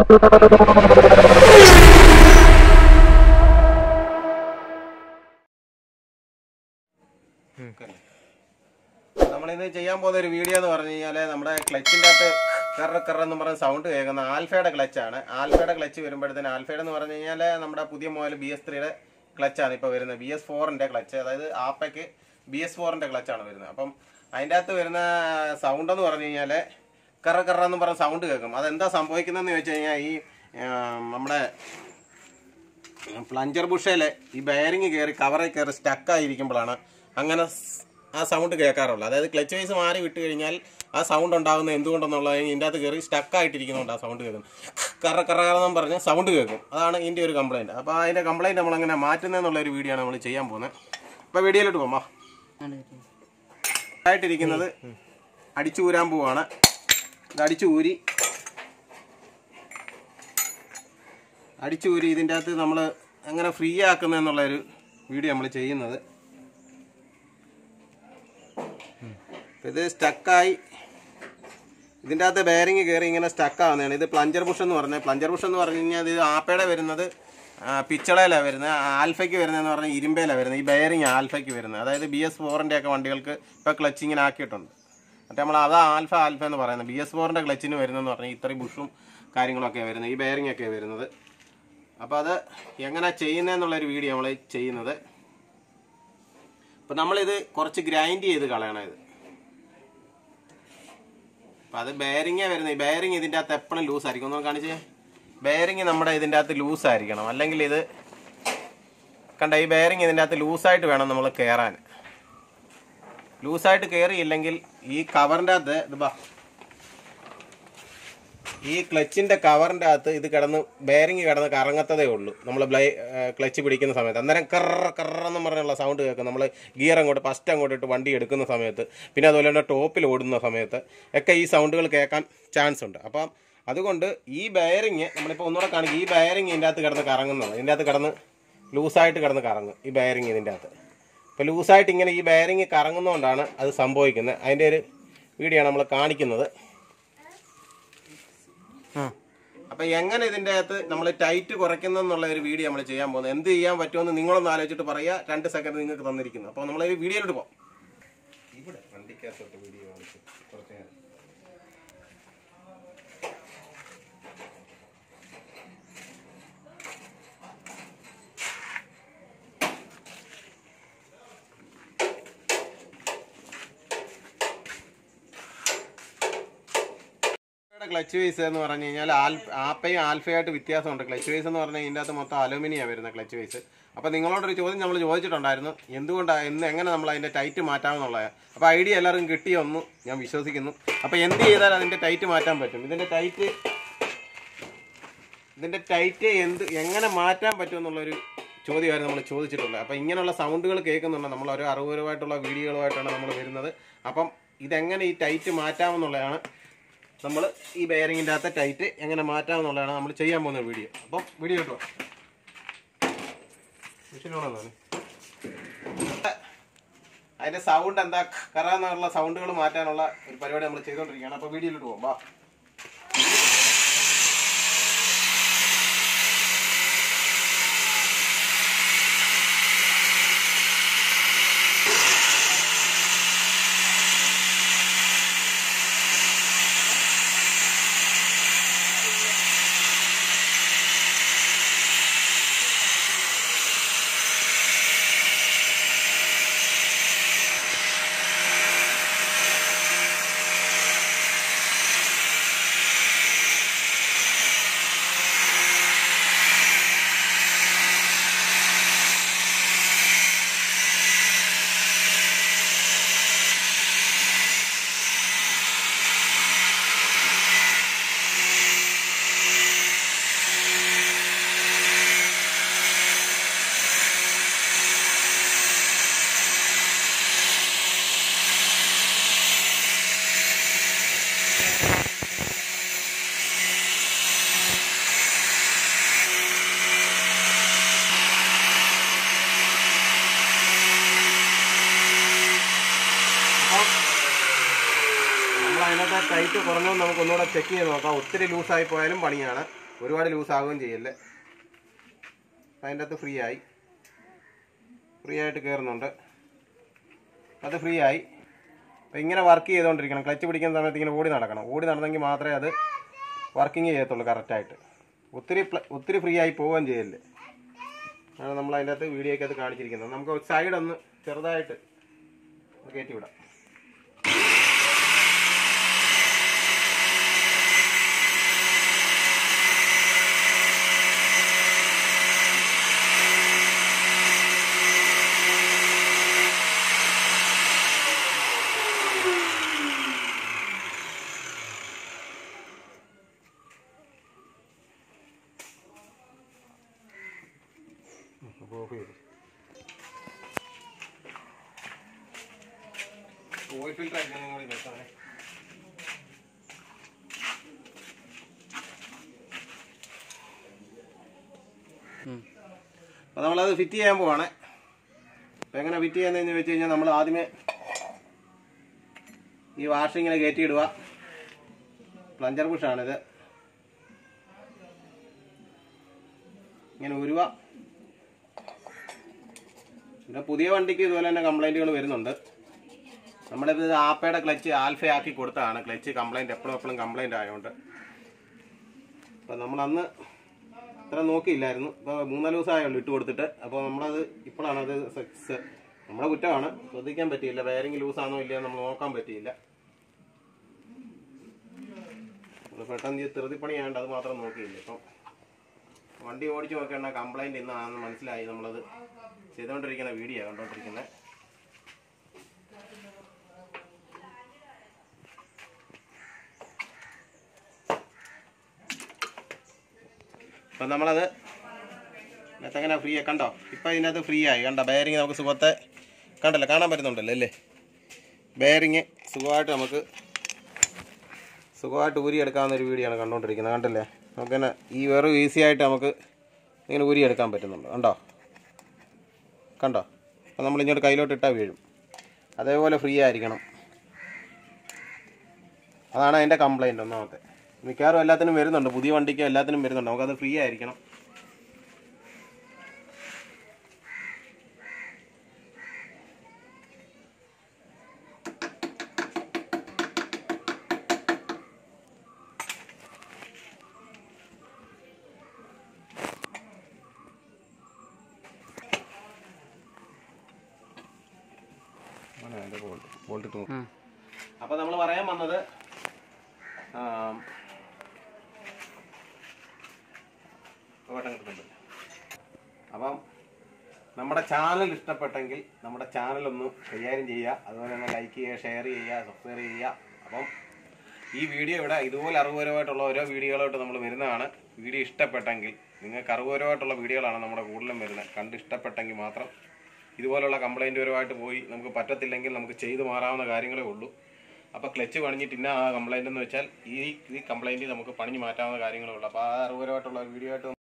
നമ്മളിന്ന് ചെയ്യാൻ പോകുന്ന ഒരു വീഡിയോ എന്ന് പറഞ്ഞു കഴിഞ്ഞാൽ നമ്മുടെ ക്ലച്ചിൻ്റെ അകത്ത് കറ കറ എന്ന് പറഞ്ഞ സൗണ്ട് കേൾക്കുന്ന ആൽഫയുടെ ക്ലച്ചാണ് ആൽഫയുടെ ക്ലച്ച് വരുമ്പോഴത്തേന് ആൽഫയുടെ എന്ന് പറഞ്ഞു കഴിഞ്ഞാൽ നമ്മുടെ പുതിയ മോഡൽ ബി എസ് ത്രീയുടെ ക്ലച്ചാണ് ഇപ്പോൾ വരുന്നത് ബി എസ് ഫോറിൻ്റെ ക്ലച്ച് അതായത് ആപ്പയ്ക്ക് ബി എസ് ഫോറിൻ്റെ ക്ലച്ചാണ് വരുന്നത് അപ്പം അതിൻ്റെ അകത്ത് വരുന്ന സൗണ്ട് എന്ന് പറഞ്ഞു കഴിഞ്ഞാൽ കറ കറ എന്ന് പറഞ്ഞ സൗണ്ട് കേൾക്കും അതെന്താ സംഭവിക്കുന്നതെന്ന് ചോദിച്ചു കഴിഞ്ഞാൽ ഈ ആ, നമ്മുടെ പ്ലഞ്ചർ ബുഷയിൽ ഈ ബയറിങ് കയറി കവറിൽ കയറി സ്റ്റക്കായിരിക്കുമ്പോഴാണ് അങ്ങനെ സ് ആ സൗണ്ട് കേൾക്കാറുള്ളത് അതായത് ക്ലച്ച് വൈസ് മാറി വിട്ട് കഴിഞ്ഞാൽ ആ സൗണ്ട് ഉണ്ടാകുന്നത് എന്തുകൊണ്ടെന്നുള്ളത് ഇതിൻ്റെ അകത്ത് കയറി സ്റ്റക്കായിട്ടിരിക്കുന്നുണ്ട് ആ സൗണ്ട് കേൾക്കും കറ കറ കറന്നും പറഞ്ഞ് സൗണ്ട് കേൾക്കും അതാണ് ഇതിൻ്റെ ഒരു കംപ്ലൈൻറ്റ് അപ്പോൾ അതിൻ്റെ കംപ്ലൈൻറ്റ് നമ്മളെങ്ങനെ മാറ്റുന്നതെന്നുള്ള ഒരു വീഡിയോ ആണ് നമ്മൾ ചെയ്യാൻ പോകുന്നത് അപ്പോൾ വീഡിയോയിലോട്ട് പോകാം വാ. ആയിട്ടിരിക്കുന്നത് അടിച്ചു ഊരാൻ പോവാണ് ഇത് അടിച്ചു ഊരി അടിച്ചു ഊരി ഇതിൻ്റെ അകത്ത് നമ്മൾ എങ്ങനെ ഫ്രീ ആക്കുന്നതെന്നുള്ളൊരു വീഡിയോ നമ്മൾ ചെയ്യുന്നത് ഇത് സ്റ്റക്കായി ഇതിൻ്റെ അകത്ത് ബെയറിങ് കയറി ഇങ്ങനെ സ്റ്റക്ക് ആവുന്നതാണ് ഇത് പ്ലഞ്ചർ ബുഷ് എന്ന് പറഞ്ഞാൽ പ്ലഞ്ചർ ബുഷ് എന്ന് പറഞ്ഞു കഴിഞ്ഞാൽ ഇത് ആപ്പയുടെ വരുന്നത് പിച്ചളയിലാണ് വരുന്നത് ആൽഫയ്ക്ക് വരുന്നതെന്ന് പറഞ്ഞാൽ ഇരുമ്പയിലാണ് വരുന്നത് ഈ ബെയറിങ് ആൽഫയ്ക്ക് വരുന്നത് അതായത് ബി എസ് ഫോറിൻ്റെ ഒക്കെ വണ്ടികൾക്ക് ഇപ്പോൾ ക്ലച്ച് ഇങ്ങനെ ആക്കിയിട്ടുണ്ട് മറ്റേ നമ്മൾ അതാ ആൽഫ ആൽഫ എന്ന് പറയുന്നത് ബി എസ് ഫോറിൻ്റെ ക്ലച്ചിന് വരുന്നതെന്ന് പറഞ്ഞാൽ ഇത്രയും ബുഷും കാര്യങ്ങളൊക്കെ വരുന്നത് ഈ ബെയറിംഗ് ഒക്കെ വരുന്നത് അപ്പോൾ അത് എങ്ങനെ ചെയ്യുന്നതെന്നുള്ളൊരു വീഡിയോ നമ്മൾ ചെയ്യുന്നത് അപ്പോൾ നമ്മളിത് കുറച്ച് ഗ്രൈൻഡ് ചെയ്ത് കളയണം ഇത് അപ്പം അത് ബെയറിങ്ങേ വരുന്നത് ഈ ബെയറിങ് ഇതിൻ്റെ അകത്ത് എപ്പോഴും ലൂസ് ആയിരിക്കും ഒന്ന് കാണിച്ചേ ബെയറിങ് നമ്മുടെ ഇതിൻ്റെ അകത്ത് ലൂസ് ആയിരിക്കണം അല്ലെങ്കിൽ ഇത് കണ്ട ഈ ബെയറിങ് ഇതിൻ്റെ അകത്ത് ലൂസായിട്ട് വേണം നമ്മൾ കയറാൻ ലൂസായിട്ട് കയറിയില്ലെങ്കിൽ ഈ കവറിൻ്റെ അകത്ത് ഇത് ബാ ഈ ക്ലച്ചിന്റെ കവറിന്റെ അകത്ത് ഇത് കിടന്ന് ബെയറിങ് കിടന്ന് കറങ്ങത്തതേ ഉള്ളൂ നമ്മൾ ബ്ലൈ ക്ലച്ച് പിടിക്കുന്ന സമയത്ത് അന്നേരം കറ കറന്ന് പറഞ്ഞുള്ള സൗണ്ട് കേൾക്കും നമ്മൾ ഗിയർ അങ്ങോട്ട് ഫസ്റ്റ് അങ്ങോട്ട് ഇട്ട് വണ്ടി എടുക്കുന്ന സമയത്ത് പിന്നെ അതുപോലെ തന്നെ ടോപ്പിൽ ഓടുന്ന സമയത്ത് ഒക്കെ ഈ സൗണ്ടുകൾ കേൾക്കാൻ ചാൻസ് ഉണ്ട് അപ്പം അതുകൊണ്ട് ഈ ബെയറിങ് നമ്മളിപ്പോൾ ഒന്നുകൂടെ കാണിക്കും ഈ ബെയറിങ് ഇതിൻ്റെ അകത്ത് കിടന്ന് കറങ്ങുന്നത് ഇതിൻ്റെ അകത്ത് കിടന്ന് ലൂസായിട്ട് കിടന്ന് കറങ്ങും ഈ ബെയറിങ് ഇതിൻ്റെ അകത്ത് ഇപ്പോൾ ലൂസായിട്ട് ഇങ്ങനെ ഈ ബെയറിങ് കറങ്ങുന്നതുകൊണ്ടാണ് അത് സംഭവിക്കുന്നത് അതിൻ്റെ ഒരു വീഡിയോ ആണ് നമ്മൾ കാണിക്കുന്നത് അപ്പൊ എങ്ങനെ ഇതിന്റെ അകത്ത് നമ്മൾ ടൈറ്റ് കുറയ്ക്കുന്നുള്ള ഒരു വീഡിയോ നമ്മൾ ചെയ്യാൻ പോകുന്നത് എന്ത് ചെയ്യാൻ പറ്റുമെന്ന് നിങ്ങളൊന്ന് ആലോചിച്ചിട്ട് പറയാ രണ്ട് സെക്കൻഡ് നിങ്ങൾക്ക് തന്നിരിക്കുന്നു അപ്പോൾ നമ്മൾ ഒരു വീഡിയോയിലോട്ട് പോകാം ഇവിടെ വണ്ടിക്കകത്തോട്ട് വീഡിയോ കാണിച്ചു കുറച്ച് നേരം ക്ലച്ച് വേസ് എന്ന് പറഞ്ഞു കഴിഞ്ഞാൽ ആൽ ആപ്പയും ആൽഫയായിട്ട് വ്യത്യാസമുണ്ട് ക്ലച്ച് വേസ് എന്ന് പറഞ്ഞാൽ ഇതിൻ്റെ അകത്ത് മൊത്തം അലുമിനിയാണ് വരുന്ന ക്ലച്ച് വേസ് അപ്പോൾ നിങ്ങളോടൊരു ചോദ്യം നമ്മൾ ചോദിച്ചിട്ടുണ്ടായിരുന്നു എന്തുകൊണ്ടാണ് എന്ന് എങ്ങനെ നമ്മൾ അതിൻ്റെ ടൈറ്റ് മാറ്റാമെന്നുള്ളത് അപ്പോൾ ഐഡിയ എല്ലാവർക്കും കിട്ടിയൊന്നു ഞാൻ വിശ്വസിക്കുന്നു അപ്പോൾ എന്ത് ചെയ്താൽ അതിൻ്റെ ടൈറ്റ് മാറ്റാൻ പറ്റും ഇതിൻ്റെ ടൈറ്റ് ഇതിൻ്റെ ടൈറ്റ് എന്ത് എങ്ങനെ മാറ്റാൻ പറ്റും എന്നുള്ളൊരു ചോദ്യമായിരുന്നു നമ്മൾ ചോദിച്ചിട്ടുള്ളത് അപ്പോൾ ഇങ്ങനെയുള്ള സൗണ്ടുകൾ കേൾക്കുന്നുണ്ട് നമ്മൾ ഒരു അറിവുപരമായിട്ടുള്ള വീഡിയോകളുമായിട്ടാണ് നമ്മൾ വരുന്നത് അപ്പം ഇതെങ്ങനെ ഈ ടൈറ്റ് മാറ്റാമെന്നുള്ളതാണ് നമ്മൾ ഈ ബെയറിങ്ങിൻ്റെ അകത്തെ ടൈറ്റ് എങ്ങനെ മാറ്റാമെന്നുള്ളതാണ് നമ്മൾ ചെയ്യാൻ പോകുന്ന വീഡിയോ അപ്പം വീഡിയോ കേട്ടോ മെഷീനാണെന്നാണ് അതിൻ്റെ സൗണ്ട് എന്താ കറാന്നുള്ള സൗണ്ടുകൾ മാറ്റാനുള്ള ഒരു പരിപാടി നമ്മൾ ചെയ്തുകൊണ്ടിരിക്കുകയാണ് അപ്പോൾ വീഡിയോയിലോട്ട് പോകാം വാ നമ്മൾ അതിനകത്ത് ടൈറ്റ് കുറഞ്ഞോ നമുക്ക് ഒന്നുകൂടെ ചെക്ക് ചെയ്ത് നോക്കാം ഒത്തിരി ലൂസായി പോയാലും പണിയാണ് ഒരുപാട് ലൂസ് ആവുകയും ചെയ്യല്ലേ അപ്പം അതിൻ്റെ അകത്ത് ഫ്രീ ആയി ഫ്രീ ആയിട്ട് കയറുന്നുണ്ട് അത് ഫ്രീ ആയി അപ്പം ഇങ്ങനെ വർക്ക് ചെയ്തുകൊണ്ടിരിക്കണം ക്ലച്ച് പിടിക്കുന്ന സമയത്ത് ഇങ്ങനെ ഓടി നടക്കണം ഓടി നടന്നെങ്കിൽ മാത്രമേ അത് വർക്കിംഗ് ചെയ്യത്തുള്ളൂ കറക്റ്റായിട്ട് ഒത്തിരി പ്ല- ഒത്തിരി ഫ്രീ ആയി പോവുകയും ചെയ്യല്ലേ ആണ് നമ്മൾ അതിൻ്റെ അകത്ത് വീഡിയോയ്ക്ക് അത് കാണിച്ചിരിക്കുന്നത് നമുക്ക് സൈഡ് ഒന്ന് ചെറുതായിട്ട് ഒന്ന് കയറ്റി വിടാം അപ്പോൾ ഓഫ് ചെയ്തു ഓയിൽ ഫിൽറ്റർ ആയിരിക്കും കൂടി വെച്ചാണേ അപ്പോൾ നമ്മളത് ഫിറ്റ് ചെയ്യാൻ പോവാണ് അപ്പോൾ എങ്ങനെ ഫിറ്റ് ചെയ്യുന്നതെന്ന് വെച്ച് കഴിഞ്ഞാൽ നമ്മൾ ആദ്യമേ ഈ വാഷിങ്ങിനെ കയറ്റിയിടുക പ്ലഞ്ചർ ബുഷാണിത് ഇങ്ങനെ ഉരുവ പിന്നെ പുതിയ വണ്ടിക്ക് ഇതുപോലെ തന്നെ കംപ്ലൈൻറ്റുകൾ വരുന്നുണ്ട് നമ്മളിത് ആപ്പയുടെ ക്ലച്ച് ആൽഫ ആക്കി കൊടുത്തതാണ് ക്ലച്ച് കംപ്ലൈൻറ്റ് എപ്പോഴും എപ്പോഴും കംപ്ലൈൻറ്റ് ആയതുകൊണ്ട് അപ്പം നമ്മൾ അന്ന് ഇത്ര നോക്കിയില്ലായിരുന്നു ഇപ്പോൾ മൂന്നാല് ദിവസമായുള്ളൂ ഇട്ട് കൊടുത്തിട്ട് അപ്പോൾ നമ്മളത് ഇപ്പോഴാണ് അത് സക്സസ് നമ്മുടെ കുറ്റമാണ് ശ്രദ്ധിക്കാൻ പറ്റിയില്ല ബെയറിംഗ് ലൂസാണോ ഇല്ലയോ നമ്മൾ നോക്കാൻ പറ്റിയില്ല നമ്മൾ പെട്ടെന്ന് ഈ ധൃതിപ്പണി ആയതുകൊണ്ട് അത് മാത്രം നോക്കിയില്ല ഇപ്പം വണ്ടി ഓടിച്ച് നോക്കേണ്ട കംപ്ലൈൻറ്റ് ഇന്നാണെന്ന് മനസ്സിലായി നമ്മളത് ചെയ്തുകൊണ്ടിരിക്കുന്ന വീഡിയോ കണ്ടോണ്ടിരിക്കുന്നത് അപ്പം നമ്മളത് ഇതിനകത്ത് എങ്ങനെ ഫ്രീ കണ്ടോ ഇപ്പം ഇതിനകത്ത് ഫ്രീ ആയി കണ്ടോ ബെയറിങ് നമുക്ക് സുഖത്തെ കണ്ടല്ലോ കാണാൻ പറ്റുന്നുണ്ടല്ലോ അല്ലേ ബെയറിങ് സുഖമായിട്ട് നമുക്ക് സുഖമായിട്ട് ഊരിയെടുക്കാവുന്ന ഒരു വീഡിയോ ആണ് കണ്ടുകൊണ്ടിരിക്കുന്നത് കണ്ടല്ലേ നമുക്കിങ്ങനെ ഈ വെറും ഈസി ആയിട്ട് നമുക്ക് ഇങ്ങനെ ഊരിയെടുക്കാൻ പറ്റുന്നുണ്ട് കണ്ടോ കണ്ടോ അപ്പം നമ്മൾ ഇങ്ങോട്ട് കയ്യിലോട്ട് ഇട്ടാൽ വീഴും അതേപോലെ ഫ്രീ ആയിരിക്കണം അതാണ് അതിൻ്റെ കംപ്ലൈൻറ്റ് ഒന്നാമത്തെ മിക്കവാറും എല്ലാത്തിനും വരുന്നുണ്ട് പുതിയ വണ്ടിക്ക് എല്ലാത്തിനും വരുന്നുണ്ട് നമുക്കത് ഫ്രീ ആയിരിക്കണം ബോൾട്ട് അപ്പോൾ നമ്മൾ പറയാൻ വന്നത് ആം, ഓട്ടം കിട്ടുന്നുണ്ട് അപ്പം നമ്മുടെ ചാനൽ ഇഷ്ടപ്പെട്ടെങ്കിൽ നമ്മുടെ ചാനൽ ഒന്ന് കൈകാര്യം ചെയ്യുക അതുപോലെ തന്നെ ലൈക്ക് ചെയ്യുക ഷെയർ ചെയ്യുക സബ്സ്ക്രൈബ് ചെയ്യുക അപ്പം ഈ വീഡിയോ ഇവിടെ ഇതുപോലെ അറിവുപരമായിട്ടുള്ള ഓരോ വീഡിയോകളായിട്ട് നമ്മൾ വരുന്നതാണ് വീഡിയോ ഇഷ്ടപ്പെട്ടെങ്കിൽ നിങ്ങൾക്ക് അറിവുപരമായിട്ടുള്ള വീഡിയോകളാണ് നമ്മുടെ കൂടുതലും വരുന്നത് കണ്ട് ഇഷ്ടപ്പെട്ടെങ്കിൽ മാത്രം ഇതുപോലുള്ള കംപ്ലൈൻറ്റ് പരമായിട്ട് പോയി നമുക്ക് പറ്റത്തില്ലെങ്കിൽ നമുക്ക് ചെയ്തു മാറാവുന്ന കാര്യങ്ങളേ ഉള്ളൂ അപ്പോൾ ക്ലച്ച് പണിഞ്ഞിട്ട് ഇന്ന ആ കംപ്ലൈൻറ്റ് എന്ന് വെച്ചാൽ ഈ ഈ കംപ്ലൈൻറ്റ് നമുക്ക് പണിഞ്ഞ് മാറ്റാവുന്ന കാര്യങ്ങളേ ഉള്ളൂ അപ്പോൾ ആ അറിവുപരമായിട്ടുള്ള വീഡിയോ ആയിട്ട്